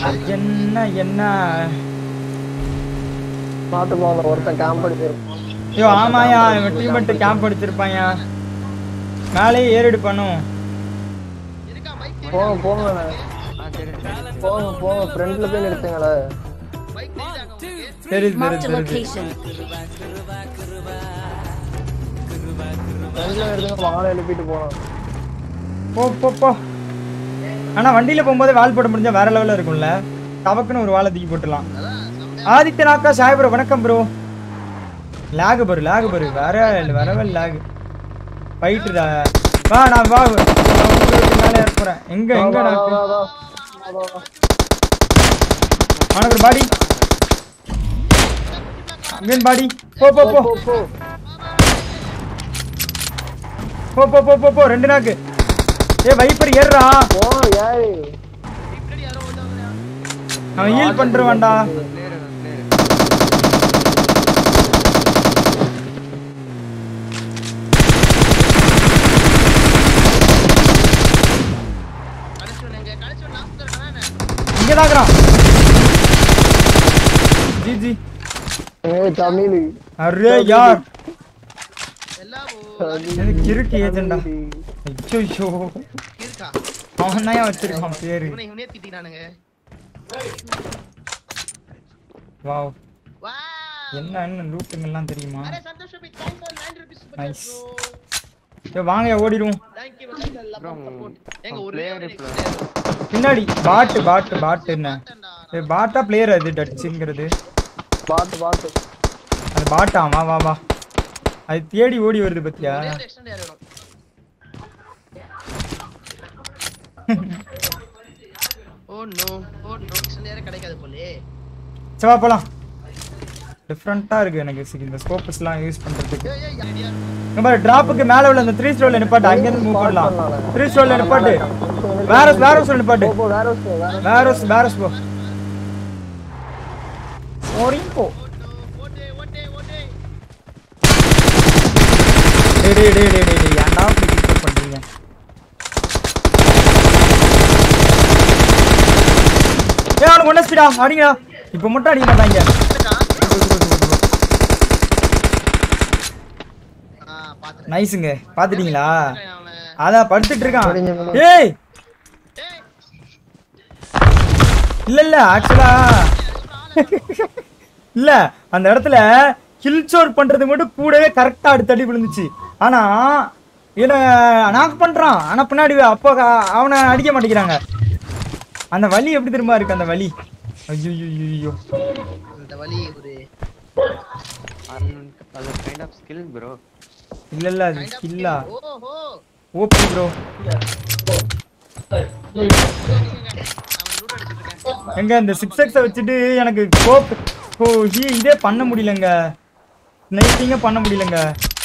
என்ன என்ன பார்த்து போங்க ஒருத்தன் கேம்ப் அடிச்சிருப்பான் ஐயோ ஆமாயா இவன் டீம் மட்டும் கேம்ப் அடிச்சிருப்பாங்க மேலேயே ஏறிடு பண்ணும் இருக்கா பைக் போங்க போங்க ஆ சரி போங்க போங்க ஃப்ரெண்ட்ல போய் நிறுத்துங்களே பைக் தெரியுதாங்க உங்களுக்கு தெரியுது Marked a தெரியுது தெரியுது location. ஃப்ரெண்ட்ல நிறுத்துங்க வாழை எழுப்பிட்டு போகலாம் போ போ போ ஆனா வண்டியில போகும்போது வால் போட முடிஞ்சா வேற லெவல்ல இருக்கும்ல டபக்குன்னு ஒரு வாழை தூக்கி போட்டுலாம் ஆதித்யநாக்கா சாய் ப்ரோ வணக்கம் ப்ரோ லேக் பரு லேக் பரு வேற வரவே லேக் ஃபைட்டுடா வா நான் வா நான் உங்களுக்கு மேலே ஏற போறேன் எங்க எங்க வா, நான் வா, வா, வா, வா. உனக்கு பாடி அங்கேன் பாடி போ போ போ போ, போ. போ போ போ போ போ ரெண்டு நாக்கு ஏ வைப்பர் ஏறுறா போ ஏய் பின்னாடி யாரோ வந்தாங்க அவன் ஹீல் பண்றவான்டா பிளேயர் பிளேயர் கடைசி எங்க கடைசி லாஸ்ட் இருக்கானே இங்க தாக்குறான் ஜி ஜி ஏய் தமிழ் அரே யார் எல்லாம் ஓ, எனக்கு கிறுக்கு ஏஜெண்டா ஐயோ இருக்கா அவன் தான் வச்சிருக்கான் பேரு இவனை இவனே திட்டினானுங்க வாவ் வா என்ன என்ன லூட்டுங்கெல்லாம் தெரியுமா அரே Santosh B thanks for 9 rupees Nice. ஏ வாங்க ஓடிடுவோம் thank you very much support எங்க ஒரே player ஒரு இப்ப- பின்னாடி பாட்டு பாட்டு பாட்டு என்ன ஏ பாட்டா பிளேயர் அது டச்சுங்கிறது பாத்து பாத்து அது பாட்டா வா வா வா அது தேடி ஓடி வருது பத்தியா ஒரே ஒரு எக்ஸ்டெண்ட் யார் வேணும் oh no oh no extend யாரே கிடைக்காது போலே சவா போலாம் டிஃப்ரெண்டா இருக்கு எனக்கு சி- இந்த ஸ்கோப்ஸ்லாம் யூஸ் பண்றதுக்கு ஏய் ஏய் ரெடியா இங்க பாரு டிராப்புக்கு மேல உள்ள அந்த த்ரீ ஸ்டோர்ல நிப்பாட்டு அங்க இருந்து மூவ் பண்ணலாம் த்ரீ ஸ்டோர்ல நிப்பாட்டு வேரோஸ் வேரோஸ் நிப்பாட்டு போ, போ வேற ஒரு ஸ்டோர், வேற வேரோஸ் வேரோஸ் போ ஓடிங் போ ஓட்டே ஓட்டே ஓட்டே டேய் டேய் டேய் டேய் டேய் ஏன்டா இப்படி கிக் பண்றீங்க ஏய் அவனுக்கு ஒண்ணு ஸ்பீடா அடிங்கடா இப்போ மட்டும் அடிக்க மாட்டாங்க ஆ பாத்துறேன் நைஸுங்க பாத்துட்டீங்களா அவன் அதான் படுத்துட்டு இருக்கான் முடிஞ்ச ஏய் ஏய் இல்ல இல்ல ஆக்சுவலா இல்ல அந்த இடத்துல கில்ச்சோர் பண்றது மட்டும் கூடவே கரெக்டா அடுத்தடி விழுந்துச்சு ஆனா இவனை நாக் பண்றான் ஆனா பின்னாடி அப்போ க- அவனை அடிக்க மாட்டேங்கிறாங்க அந்த வலி எப்படி திரும்ப இருக்கு அந்த வலி ஐயோ அந்த வலி ஒரு அது கைண்ட் ஆஃப் ஸ்கில் ப்ரோ இல்ல இல்ல அது ஸ்கில்லா ஓஹோ ஓபி ப்ரோ அவன் லூட் அடிச்சிட்டு இருக்கேன் எங்க இந்த சிக்ஸ் எக்ஸை வச்சுட்டு எனக்கு கோப் ஓ ஹீ இதே பண்ண முடியலங்க நைட்டிங்க பண்ண முடியலங்க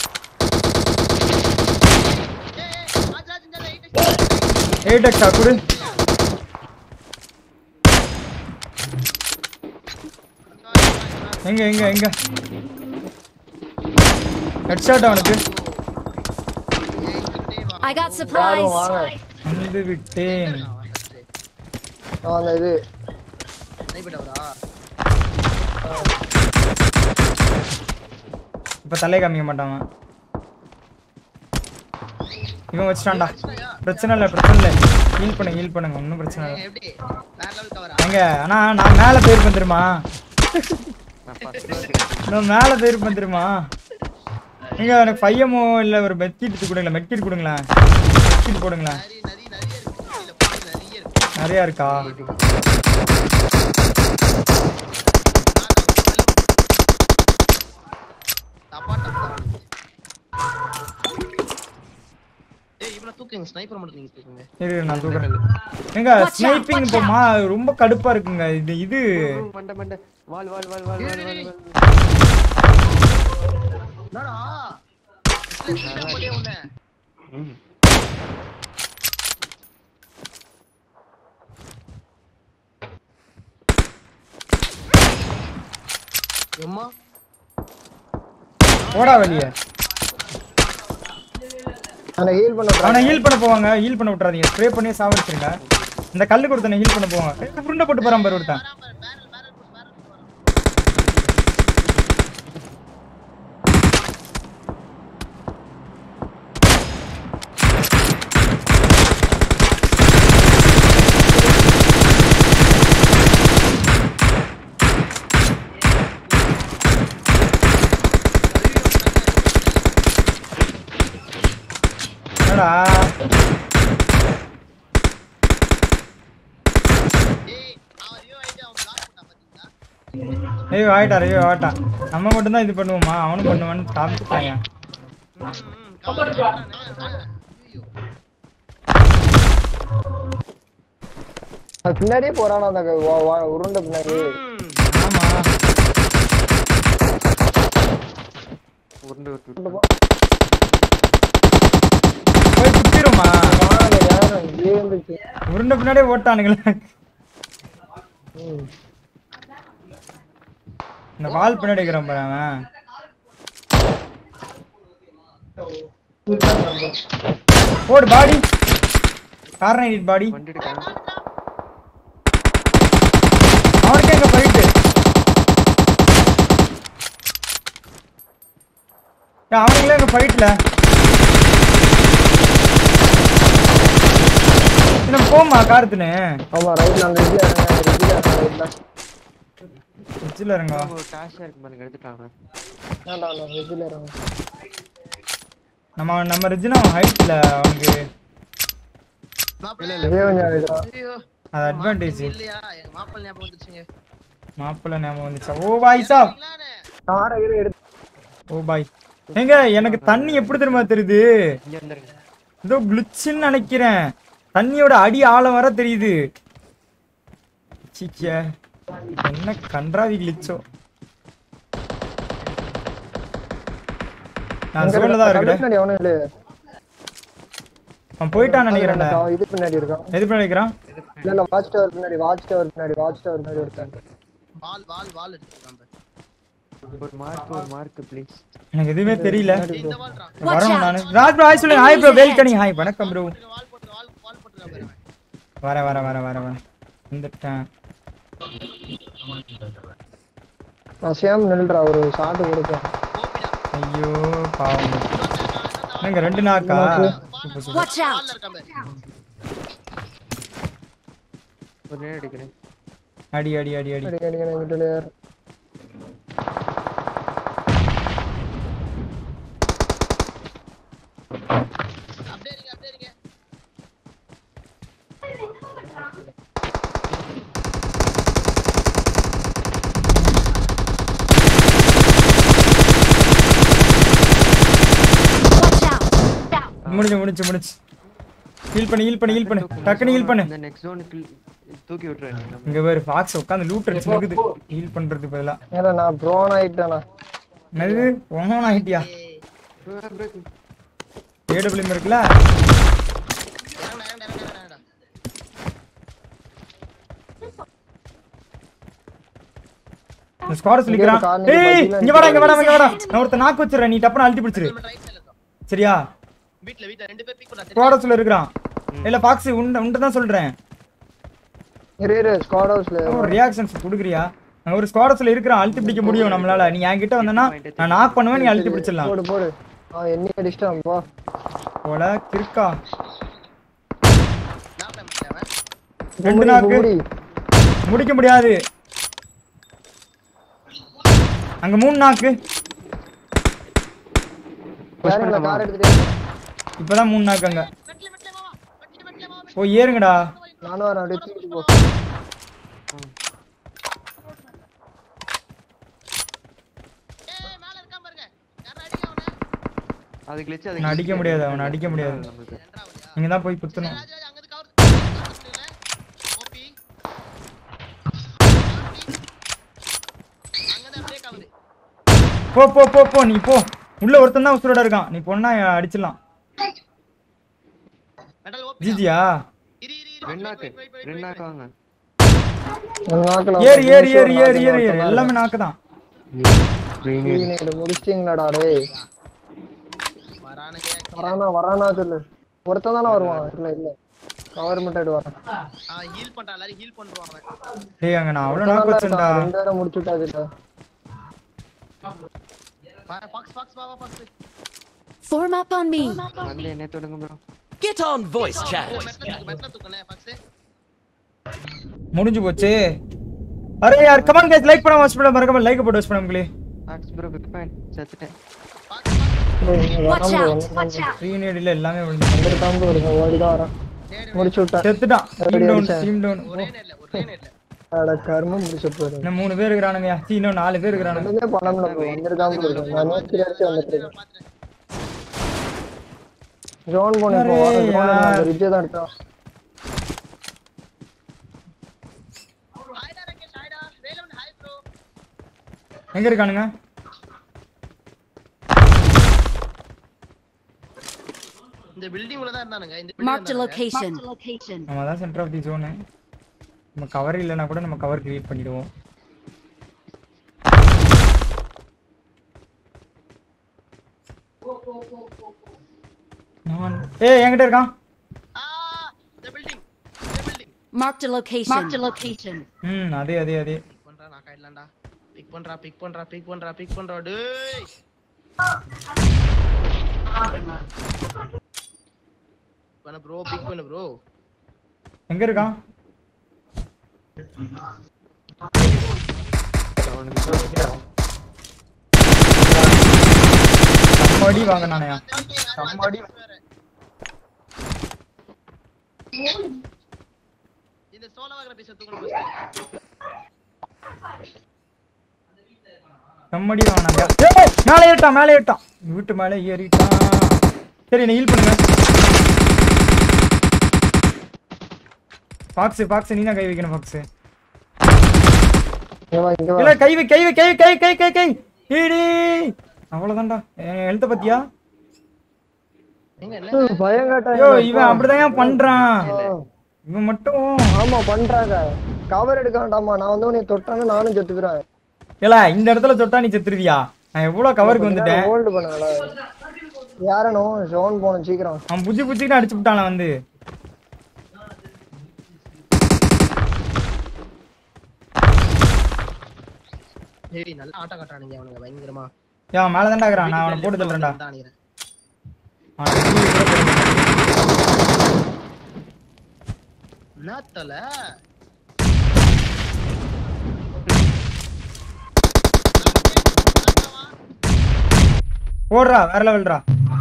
ஏய் ஏய் ராஜ் ராஜ் இந்த ரைட் எயிட் எக்ஸா கொடு எங்க எங்க எங்க ஹெட்ஷாட் அவனுக்கு I got யாரும் supplies. வாங்க வந்து விட்டேன் ஆ, அந்த இது நைபிட்டவரா இப்ப தலை காமிக்க மாட்டான் அவன். இவன் வச்சிட்டான்டா பிரச்சனை இல்லை பிரச்சனை இல்லை ஹீல் பண்ணுங்க ஹீல் பண்ணுங்க ஒன்றும் பிரச்சனை இல்லை எப்படி வேற லெவல் கவரா எங்க ஆனா நான் மேல போயிருப்பேன் தெரியுமா நான் ஃபர்ஸ்ட் ஃப்ளோர் நான் மேல போயிருப்பேன் தெரியுமா எங்க எனக்கு ஃபையமோ இல்ல ஒரு மெட்கிட் கொடுங்களேன் மெட்கிட் கொடுங்களேன் மெட்கிட் போடுங்களேன் நிறைய நிறைய நிறைய இருக்கு இதுல போய் நிறைய இருக்கு நிறையா இருக்கா ஏய் இவன தூக்குங்க ஸ்னைப்பர் மட்டும் நீங்க தூக்குங்க இரு நான் தூக்குறேன் எங்க ஸ்னைப்பிங் இப்போ மா ரொம்ப கடுப்பா இருக்குங்க இது இது மண்ட மண்ட வால் வால் வால் வால் வால் வால் வால் என்னடா இல்ல போலே உன்ன ம். எம்மா போடா வெளியே அந்த ஹீல் பண்ண அவனை ஹீல் பண்ண போவாங்க ஹீல் பண்ண விட்டுறாதீங்க ஸ்ப்ரே பண்ணி சாவடிச்சிருங்க இந்த கல்லு கொடுத்தன ஹீல் பண்ண போவாங்க ஏய், உருண்டை போட்டு போறான் பாரு ஒருத்தன் வரான் பாரு பேரல் பேரல் பேரல் வரான் என்னடா ஏய் அவன் ரிவ்யூ ஆயிட்டு அவன் பிளாக் பண்ணான் பாத்தீங்களா ஐயோ ஆயிட்டா ஐயோ ஆயிட்டான் நம்ம மட்டும் தான் இது பண்ணுவோமா அவனும் பண்ணுவான்னு காமிச்சிட்டாங்க ம் ம் கவர் பண்றானே ஐயோ அது பின்னாடியே போறானா அந்த வா- வா- உருண்டை பின்னாடி ம் ஆமா உருண்டு விட்டு போய் சுத்திருமா வாங்க, யாரும் இங்கேயே இருந்துச்சு உருண்டை பின்னாடியே ஓட்டானுங்களே ம். இந்த வால் பின்னாடி இருக்கிறான் பாரு அவன் போடு பாடி கார்னைட் பாடி வண்டி எடுக்கான் அவனுக்கு எங்க போயிட்டு அவனுங்களே எங்க போயிட்டுல நம்ம போமா காரத்துன்னு ஆமா ரைட்ல அந்த இதுல இறங்க இதுல இறங்க ரைட்ல உச்சில இருங்க டாஷா இருக்கு பாருங்க எடுத்துட்டாங்க வேண்டாம் அந்த இதுல இறங்க நம்ம நம்ம ரிஜினா அவன் ஹைட்ல அவனுக்கு மாப்பிள்ளை இதே கொஞ்சம் இதுதான் ஐயோ அது அட்வான்டேஜ் இல்லையா எங்க மாப்பிள்ளை ஞாபகம் வந்துச்சுங்க மாப்பிள்ள ஞாபகம் வந்துச்சா ஓ பாய் சாப் இல்லானே காரை கீரை எடுத்து ஓ பாய் ஏங்க எனக்கு தண்ணி எப்படி தெரியுமா தெரியுது இங்க வந்துருங்க ஏதோ கிளிச்சுன்னு நினைக்கிறேன் தண்ணியோட அடி ஆழம் வர தெரியுது சீக்கிய என்ன கன்றாவி கிளிச்சோ நான் சோன்ல தான் கல்லு இருக்கிறேன் பின்னாடி அவனும் இல்லையே அவன் போயிட்டான்னு நினைக்கிறேன்டா அவன் இது பின்னாடி இருக்கான் எது பண்ணி நினைக்கிறான் இல்ல இல்ல வாட்ச் டவர் பின்னாடி வாட்ச் டவர் பின்னாடி வாட்ச் டவர் பின்னாடி இருக்கான் வால் வால் வால் எடுத்துக்கலாம் ஒரு மார்க் ஒரு மார்க் ப்ளீஸ் எனக்கு எதுவுமே தெரியல ஏய், இந்த வால்றான் வரணும் நானு ராஜ் ப்ரோ ஹாய் சொல்லுங்க ஹாய் ப்ரோ வேல்கனி ஹாய் வணக்கம் ப்ரோ வால் போட்டு வால் வால் போட்டு பாரு வர வர வர வர வர வந்துட்டேன் நான் சேம் நில்றா ஒரு ஷாட் கொடுப்பேன் ஓபிடா ஐயோ பாவம் என்னங்க ரெண்டு நாக்கா சூப்பர் சூப்பர் Watch out! வால்ல இருக்கான் பாரு ஒரு நேரம் அடிக்கிறேன் அடி அடி அடி அடி அடிக்க அடிக்க வீட்டுல ஏறு அப்படியே இருங்க அப்படியே இருங்க Watch out! முடிஞ்சு முடிஞ்சு முடிஞ்சு ஹீல் பண்ணு ஹீல் பண்ணு ஹீல் பண்ணு டக்குனு ஹீல் பண்ணு இந்த நெக்ஸ்ட் ஜோனுக்கு தூக்கி விட்டுறேன் நம்ம இங்க வேற ஃபாக்ஸ் உட்காந்து லூட் அடிச்சு இருக்குது ஹீல் பண்றதுக்கு பதிலா ஏன்னா நான் ப்ரோன் ஆயிட்டேனா என்னது ஒன்னும் ஆகிட்டியா பிரேக் ஏடபிள்யூம் இருக்குல்ல இறங்கடா இறங்கடா இறங்கடா இறங்கடா இந்த ஸ்குவாட்ஸ் நிக்கிறான் கால் நீங்க ஏய் பைக்ல இங்க வாடா இங்க வாடா இங்க வாடா நான் ஒருத்த நாக்கு வச்சிரறேன் நீ டப்புனு அழுத்தி பிடிச்சிரு நம்ம ரைட் சைடுல இருக்கோம் சரியா வீட்ல வீட்ல ரெண்டு பேர் பிக் பண்ணா தெரியும் ஸ்குவாட்ஸ்ல இருக்கிறான் இல்ல ஃபாக்ஸ் உண்ட உண்ட தான் சொல்றேன் இரு இரு ஸ்குவாட் ஹவுஸ்ல ஒரு ரியாக்ஷன்ஸ் கொடுக்குறியா அங்க ஒரு ஸ்குவாட்ஸ்ல இருக்கிறான் அழுத்தி பிடிக்க முடியும் நம்மளால நீ என்கிட்ட வந்தனா நான் நாக் பண்ணுவேன் நீ அழுத்தி பிடிச்சிடலாம் போடு போடு அவன் என்ன அடிச்சிட்டான் போ போல கிறுக்கா நான் பண்ணிட்டேன் அவன். ரெண்டு முடி, நாக்கு முடி. முடிக்க முடியாது அங்க மூணு நாக்கு யாருங்களா கார் எடுத்துட்டு இப்பதான் மூணு நாக்கு அங்க வெட்டல வெட்டல மாமா வெட்டல வெட்டல மாமா போய் ஏறுங்கடா நானும் வரேன் அப்படியே தூக்கிட்டு போ ஏய் மேல இருக்கான் பாருங்க யாரா அடிங்க அவனை அது கிளிச்சு அது அவனை அடிக்க முடியாது அவனை அடிக்க முடியாது நமக்கு என்றா அவளையா நீங்க தான் போய் குத்தணும் ராஜ் ராஜ் அங்க இருந்து கவர் ஓபி அங்க தான் பிரேக் ஆகுது போ போ போ போ நீ போ உள்ள ஒருத்தன் தான் உசுரோட இருக்கான் நீ பொண்ணா அடிச்சிடலாம் மெடல் ஓபி ஜிஜியா இரு இரு இரு ரெண்டு நாக்கு ரெண்டு நாக்கு வாங்க ஒரு நாக்குல ஏறு ஏறு ஏறு ஏறு ஏறு ஏறு எல்லாமே நாக்கு தான் நீங்க முடிச்சிட்டீங்களாடா டேய் வரானுங்க வரானா வரானா சொல்லு ஒருத்தன் தானே வருவான் இல்ல இல்ல கவர் மட்டும் எடு வரேன் அவன் ஹீல் பண்றான் எல்லாரும் ஹீல் பண்றான் அவன் டேய் அங்க நான் அவ்வளவு நாக்கு வச்சேன்டா ரெண்டு பேரும் முடிச்சு விட்டாதுடா பாக்ஸ் பாக்ஸ் வா வா box Form up on me. வந்து என்ன தொடுங்க bro Get on voice chat. மெட்ல தூக்கு மெட்ல தூக்குனே பாக்ஸ் முடிஞ்சு போச்சு அரே யார் கமான் கைஸ் லைக் பண்ண வாட்ச் பண்ண மறக்காம லைக் போட்டு வாட்ச் பண்ண ஆக்ஸ் ப்ரோ பிக் பாயிண்ட் செத்துட்டேன் box box Watch out! Watch out! Three நேடில எல்லாமே விழுந்து வந்துட்டு தான் வருங்க ஓடிதான் வரேன் முடிச்சு விட்டேன் செத்துட்டான் டீம் டவுன் டீம் டவுன் ஒரே நேர்ல ஒரே நேர்ல அட கர்மம் முடிச்சு போயிடும் இன்னும் மூணு பேர் இருக்கிறானுங்க சீ, இன்னும் நாலு பேர் இருக்கிறானுங்க ஒண்ணுமே பண்ணல ப்ரோ வந்துட்டு தான் போயிடும் நான் நோக்கி அடிச்சு வந்துட்டு இருக்கேன் பாத்துறேன் ஜோன் போன இப்போ அரே ஜோன் யார். ரிட்ஜ் தான் எடுத்தான் ஹாய்டா ரகேஷ் ஹாய்டா வேலவன் ஹாய் ப்ரோ எங்க இருக்கானுங்க இந்த பில்டிங் உள்ள தான் இருந்தானுங்க இந்த Marked a building location. location. நம்ம தான் சென்டர் ஆஃப் தி ஜோனு நம்ம கவர் இல்லைன்னா கூட நம்ம கவர் கிரியேட் பண்ணிடுவோம் நான் ஏய் என்கிட்ட இருக்கான் ஆ இந்த பில்டிங் இந்த building Marked a location. Marked a location. ம் அதே அதே அதே பிக் பண்றா நான் கைடலாம்டா பிக் பண்றா பிக் பண்றா பிக் பண்றா பிக் பண்றா டேய் பண்ண ப்ரோ பிக் பண்ணு ப்ரோ எங்க இருக்கான் மடி வாங்க நானயா சம்மாடி இந்த சோலவாகிற பீஸ் தூக்கணும் first. செம்மடி வாங்கினாங்க ஏய், மேலே ஏறிட்டான் மேலே ஏறிட்டான் வீட்டு மேலே ஏறிட்டான் சரி நீ ஹீல் பண்ணுங்க பாக்ஸ் பாக்ஸ் நீ தான் கை வைக்கணும் பாக்ஸ் இங்க வா இங்க வா இல்ல கை வை கை வை கை கை கை கை கை ஈடி அவ்வளவுதான்டா என் எழுத்த பத்தியா எங்க என்ன பயம் காட்டாங்க ஐயோ இவன் அப்படிதான் பண்றான் இவன் மட்டும் ஆமா பண்றாங்க கவர் எடுக்க வேண்டாமா நான் வந்து உன்னை தொட்டானு நானும் செத்துக்கிறேன் இல்ல இந்த இடத்துல தொட்டா நீ செத்துருவியா நான் எவ்வளவு கவருக்கு வந்துட்டேன் ஹோல்டு பண்ணுங்களா யாரனும் ஜோன் போகணும் சீக்கிரம் அவன் புஜி புஜிக்கு அடிச்சு விட்டான வந்து ஏய் நல்ல ஆட்டம் காட்டுறானுங்க அவனுங்க பயங்கரமா ஏன் மேல தான்டா இருக்கிறான் நான் அவனை போட்டு தள்ளுறேன்டா தானிறேன் அவனை கீழே கூட போட மாட்டேன். என்ன தல ஓடுறா வேற லெவல்ரா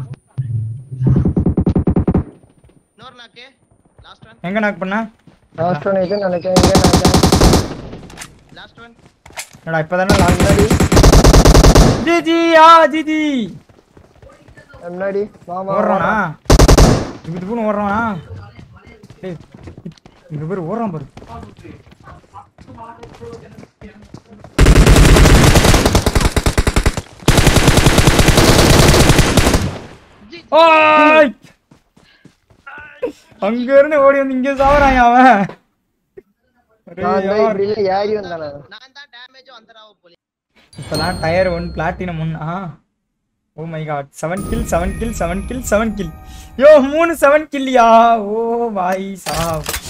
இன்னொரு நாக்கு லாஸ்ட் ஒன் எங்க நாக் பண்ண லாஸ்ட் ஒன் இது நினைக்கிறேன் இங்க நினைக்கிறேன் லாஸ்ட் ஒன் என்னடா இப்பதானே லாக் ஜிஜி ஆ ஜிஜி முன்னாடி மாமா ஓடுறானா இது இதுன்னு ஓடுறானா டேய் இங்க பேர் ஓடுறான் பாரு ஓய்! அங்க இருந்து ஓடி வந்து இங்க சாவறான் அவன் அரே நான் தான் யார். இப்படி ஏறி வந்தானே நான் தான் டேமேஜும் வந்துடாவ போலி இப்பதான் டயர் ஒன் பிளாட்டினம் ஒன் ஆ oh my god seven kill seven kill seven kill seven kill யோ மூணு செவன் கில்லியா ஓ பாய் சாப்